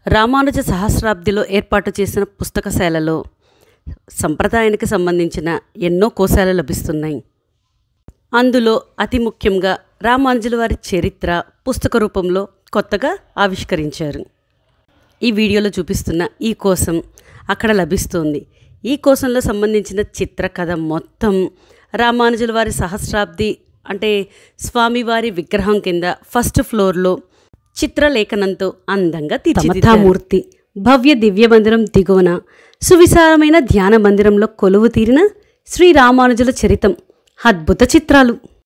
రామానుజ సహస్రాబ్దిలో ఏర్పాటు చేసిన పుస్తకశాలలో సంప్రదాయానికి సంబంధించిన ఎన్నో కోశాలు లభిస్తున్నాయి అందులో అతి ముఖ్యంగా రామానుజుల వారి చరిత్ర పుస్తక రూపంలో కొత్తగా ఆవిష్కరించారు ఈ వీడియోలో చూపిస్తున్న ఈ కోశం అక్కడ లభిస్తుంది ఈ కోశంలో సంబంధించిన చిత్రకథ మొత్తం రామానుజుల వారి సహస్రాబ్ది అంటే స్వామివారి విగ్రహం కింద ఫస్ట్ ఫ్లోర్లో చిత్రలేఖనంతో అందంగా తీర్చిదిద్దామూర్తి భవ్య దివ్య మందిరం దిగువన సువిశాలమైన ధ్యాన మందిరంలో కొలువు తీరిన శ్రీ రామానుజుల చరితం అద్భుత చిత్రాలు